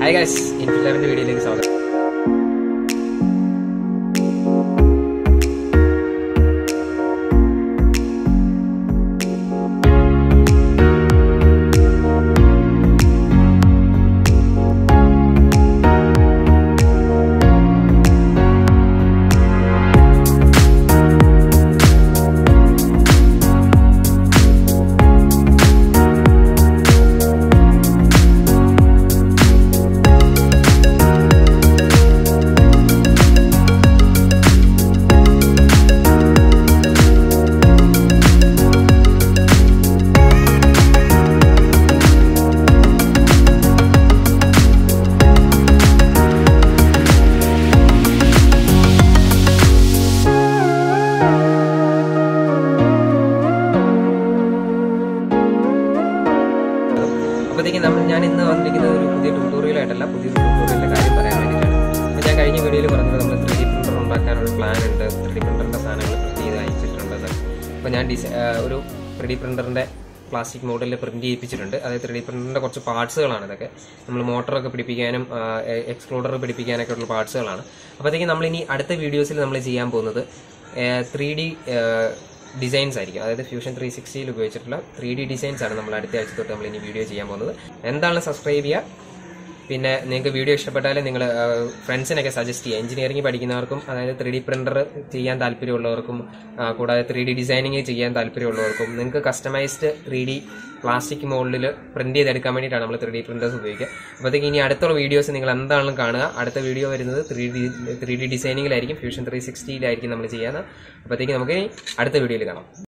hi guys ഇൻഫിലറിന്റെ വീഡിയോയിലേക്ക് സ്വാഗതം അപ്പോഴത്തേക്കും നമ്മൾ ഞാൻ ഇന്ന് വന്നിരിക്കുന്നത് ഒരു പുതിയ ട്യൂട്ടോറിയൽ ആയിട്ടല്ല പുതിയൊരു ട്യൂട്ടോറിയലിന്റെ കാര്യം പറയാൻ വേണ്ടിയിട്ടാണ് അപ്പോൾ ഞാൻ കഴിഞ്ഞ വീഡിയോയിൽ പറഞ്ഞത് നമ്മൾ ത്രീ ഡി പ്രിന്റർ ഉണ്ടാക്കാനൊരു പ്ലാൻ ഉണ്ട് ത്രീ ഡി പ്രിന്ററിന്റെ സാധനങ്ങൾ പ്രിന്റ് ചെയ്ത് അയച്ചിട്ടുണ്ടെന്ന് അപ്പോൾ ഞാൻ ഡിസൈ ഒരു ത്രീ ഡി പ്രിന്ററിന്റെ പ്ലാസ്റ്റിക് മോഡലിൽ പ്രിന്റ് ചെയ്യിപ്പിച്ചിട്ടുണ്ട് അതായത് ത്രീ ഡി പ്രിന്ററിന്റെ കുറച്ച് പാർട്സുകളാണ് ഇതൊക്കെ നമ്മൾ മോട്ടറൊക്കെ പിടിപ്പിക്കാനും എക്സ്ക്ലൂഡർ പിടിപ്പിക്കാനൊക്കെ ഉള്ള പാർട്സുകളാണ് അപ്പോഴത്തേക്കും നമ്മൾ ഇനി അടുത്ത വീഡിയോസിൽ നമ്മൾ ചെയ്യാൻ പോകുന്നത് ത്രീ ഡി ഡിസൈൻസ് ആയിരിക്കും അതായത് ഫ്യൂഷൻ ത്രീ സിക്സ്റ്റിയിൽ ഉപയോഗിച്ചിട്ടുള്ള ത്രീ ഡി ഡിസൈൻസ് ആണ് നമ്മൾ അടുത്ത ആഴ്ച തൊട്ട് നമ്മൾ ഇനി വീഡിയോ ചെയ്യാൻ പോകുന്നത് എന്താണ് സബ്സ്ക്രൈബ് ചെയ്യുക പിന്നെ നിങ്ങൾക്ക് വീഡിയോ ഇഷ്ടപ്പെട്ടാൽ നിങ്ങൾ ഫ്രണ്ട്സിനൊക്കെ സജസ്റ്റ് ചെയ്യുക എഞ്ചിനീയറിംഗ് പഠിക്കുന്നവർക്കും അതായത് ത്രീ ഡി പ്രിന്റർ ചെയ്യാൻ താല്പര്യമുള്ളവർക്കും ആ, കൂടാതെ ത്രീ ഡി ഡിസൈനിങ് ചെയ്യാൻ താല്പര്യമുള്ളവർക്കും നിങ്ങൾക്ക് കസ്റ്റമൈസ്ഡ് ത്രീ ഡി പ്ലാസ്റ്റിക് മോഡലിൽ പ്രിന്റ് ചെയ്തെടുക്കാൻ വേണ്ടിയിട്ടാണ് നമ്മൾ ത്രീ ഡി പ്രിന്റേഴ്സ് ഉപയോഗിക്കുക അപ്പോഴത്തേക്ക് ഇനി അടുത്തുള്ള വീഡിയോസ് നിങ്ങൾ എന്താണെങ്കിലും കാണുക അടുത്ത വീഡിയോ വരുന്നത് ത്രീ ഡി ത്രീ ഡി ഡിസൈനിങ്ങിലായിരിക്കും ഫ്യൂഷൻ ത്രീ സിക്സ്റ്റിയിലായിരിക്കും നമ്മൾ ചെയ്യുന്നത് അപ്പോഴത്തേക്ക് നമുക്ക് ഇനി അടുത്ത വീഡിയോയിൽ കാണാം